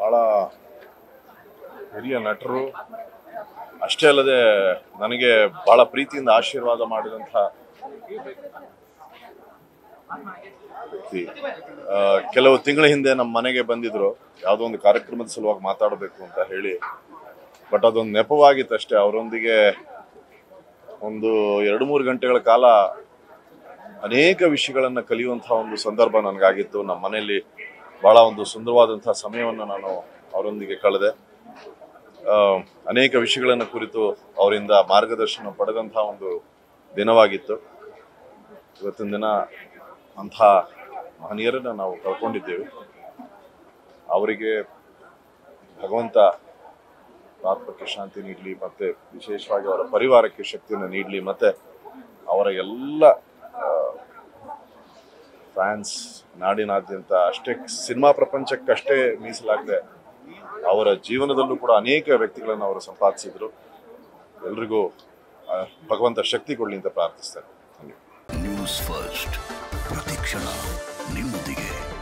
ಭಾಳ ಹಿರಿಯ ನಟರು ಅಷ್ಟೇ ಅಲ್ಲದೆ ನನಗೆ ಬಹಳ ಪ್ರೀತಿಯಿಂದ ಆಶೀರ್ವಾದ ಮಾಡಿದಂಥ ವ್ಯಕ್ತಿ ಆ, ಕೆಲವು ತಿಂಗಳ ಹಿಂದೆ ನಮ್ಮ ಮನೆಗೆ ಬಂದಿದ್ರು ಯಾವುದೋ ಒಂದು ಕಾರ್ಯಕ್ರಮದ ಸಲುವಾಗಿ ಮಾತಾಡಬೇಕು ಅಂತ ಹೇಳಿ ಬಟ್ ಅದೊಂದು ನೆಪವಾಗಿತ್ತಷ್ಟೇ ಅವರೊಂದಿಗೆ ಒಂದು ಎರಡು ಮೂರು ಗಂಟೆಗಳ ಕಾಲ ಅನೇಕ ವಿಷಯಗಳನ್ನು ಕಲಿಯುವಂತಹ ಒಂದು ಸಂದರ್ಭ ನನಗಾಗಿತ್ತು ನಮ್ಮ ಮನೆಯಲ್ಲಿ ಬಹಳ ಒಂದು ಸುಂದರವಾದಂತಹ ಸಮಯವನ್ನು ನಾನು ಅವರೊಂದಿಗೆ ಕಳೆದೆ ಆ, ಅನೇಕ ವಿಷಯಗಳನ್ನು ಕುರಿತು ಅವರಿಂದ ಮಾರ್ಗದರ್ಶನ ಪಡೆದಂತಹ ಒಂದು ದಿನವಾಗಿತ್ತು ಇವತ್ತಿನ ದಿನ ಅಂಥ ಮಹನೀಯರನ್ನು ನಾವು ಕಳ್ಕೊಂಡಿದ್ದೇವೆ ಅವರಿಗೆ ಭಗವಂತ ಆತ್ಮಕ್ಕೆ ಶಾಂತಿ ನೀಡಲಿ ಮತ್ತೆ ವಿಶೇಷವಾಗಿ ಅವರ ಪರಿವಾರಕ್ಕೆ ಶಕ್ತಿಯನ್ನು ನೀಡಲಿ ಮತ್ತೆ ಅವರ ಎಲ್ಲ ಫ್ಯಾನ್ಸ್ ನಾಡಿನಾದ್ಯಂತ ಅಷ್ಟೇ ಸಿನಿಮಾ ಪ್ರಪಂಚಕ್ಕಷ್ಟೇ ಮೀಸಲಾಗದೆ ಅವರ ಜೀವನದಲ್ಲೂ ಕೂಡ ಅನೇಕ ವ್ಯಕ್ತಿಗಳನ್ನು ಅವರು ಸಂಪಾದಿಸಿದ್ರು ಎಲ್ರಿಗೂ ಆ, ಭಗವಂತ ಶಕ್ತಿ ಕೊಡಲಿ ಅಂತ ಪ್ರಾರ್ಥಿಸ್ತೇನೆ ನ್ಯೂಸ್ ಫಸ್ಟ್ ಪ್ರತಿಕ್ಷಣ ನಿಮ್ಮೊಂದಿಗೆ